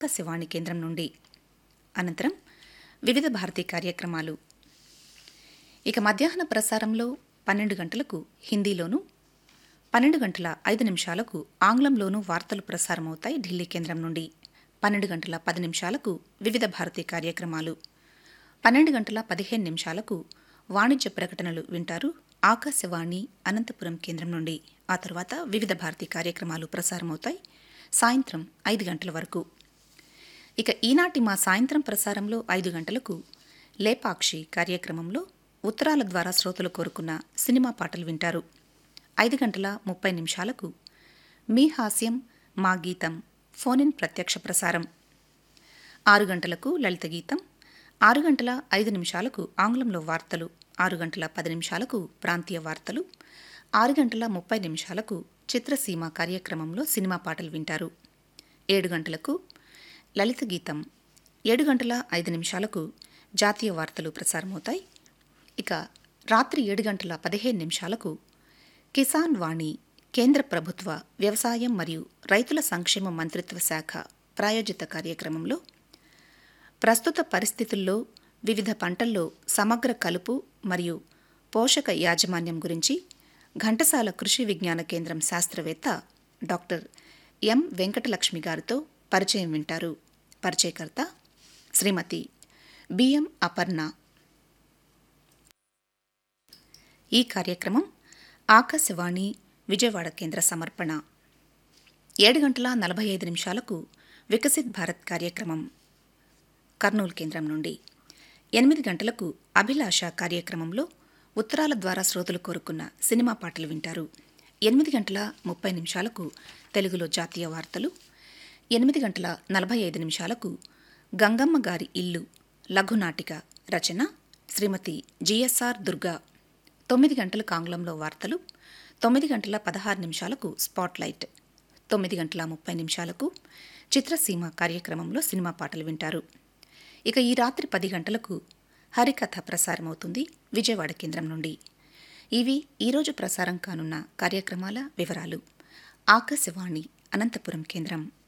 ఆకాశవాణి కేంద్రం నుండి అనంతరం వివిధ భారతీ కార్యక్రమాలు ఇక మధ్యాహ్న ప్రసారంలో పన్నెండు గంటలకు హిందీలోను పన్నెండు గంటల ఐదు నిమిషాలకు ఆంగ్లంలోనూ వార్తలు ప్రసారమవుతాయి ఢిల్లీ కేంద్రం నుండి పన్నెండు గంటల పది నిమిషాలకు వివిధ భారతీ కార్యక్రమాలు పన్నెండు గంటల పదిహేను నిమిషాలకు వాణిజ్య ప్రకటనలు వింటారు ఆకాశవాణి అనంతపురం కేంద్రం నుండి ఆ తర్వాత వివిధ భారతీ కార్యక్రమాలు ప్రసారమవుతాయి సాయంత్రం ఐదు గంటల వరకు ఇక ఈనాటి మా సాయంత్రం ప్రసారంలో ఐదు గంటలకు లేపాక్షి కార్యక్రమంలో ఉత్తరాల ద్వారా శ్రోతలు కోరుకున్న సినిమా పాటలు వింటారు ఐదు గంటల ముప్పై నిమిషాలకు మీ హాస్యం మా గీతం ఫోన్ ఇన్ ప్రత్యక్ష ప్రసారం ఆరు గంటలకు లలిత గీతం ఆరు గంటల ఐదు నిమిషాలకు ఆంగ్లంలో వార్తలు ఆరు గంటల పది నిమిషాలకు ప్రాంతీయ వార్తలు ఆరు గంటల ముప్పై నిమిషాలకు చిత్రసీమ కార్యక్రమంలో సినిమా పాటలు వింటారు ఏడు గంటలకు లలిత గీతం ఏడు గంటల ఐదు నిమిషాలకు జాతీయ వార్తలు ప్రసారమవుతాయి ఇక రాత్రి ఏడు గంటల పదిహేను నిమిషాలకు కిసాన్ వాణి కేంద్ర ప్రభుత్వ వ్యవసాయం మరియు రైతుల సంక్షేమ మంత్రిత్వ శాఖ ప్రాయోజిత కార్యక్రమంలో ప్రస్తుత పరిస్థితుల్లో వివిధ పంటల్లో సమగ్ర కలుపు మరియు పోషక యాజమాన్యం గురించి ఘంటసాల కృషి విజ్ఞాన కేంద్రం శాస్త్రవేత్త డాక్టర్ ఎం వెంకటలక్ష్మి గారితో పరిచయం వింటారు పరిచయకర్త శ్రీమతి బిఎం అపర్ణ ఈ కార్యక్రమం ఆకాశవాణి విజయవాడ కేంద్ర సమర్పణ ఏడు గంటల నలభై ఐదు నిమిషాలకు వికసిత్ భారత్ కార్యక్రమం కర్నూలు కేంద్రం నుండి ఎనిమిది గంటలకు అభిలాష కార్యక్రమంలో ఉత్తరాల ద్వారా శ్రోతలు కోరుకున్న సినిమా పాటలు వింటారు ఎనిమిది గంటల ముప్పై నిమిషాలకు తెలుగులో జాతీయ వార్తలు ఎనిమిది గంటల నలభై ఐదు నిమిషాలకు గంగమ్మ గారి ఇల్లు లఘునాటిక రచన శ్రీమతి జిఎస్ఆర్ దుర్గా తొమ్మిది గంటలకు ఆంగ్లంలో వార్తలు తొమ్మిది గంటల పదహారు నిమిషాలకు స్పాట్లైట్ తొమ్మిది గంటల ముప్పై నిమిషాలకు చిత్రసీమ కార్యక్రమంలో సినిమా పాటలు వింటారు ఇక ఈ రాత్రి పది గంటలకు హరికథ ప్రసారమవుతుంది విజయవాడ కేంద్రం నుండి ఇవి ఈరోజు ప్రసారం కానున్న కార్యక్రమాల వివరాలు ఆకాశవాణి అనంతపురం కేంద్రం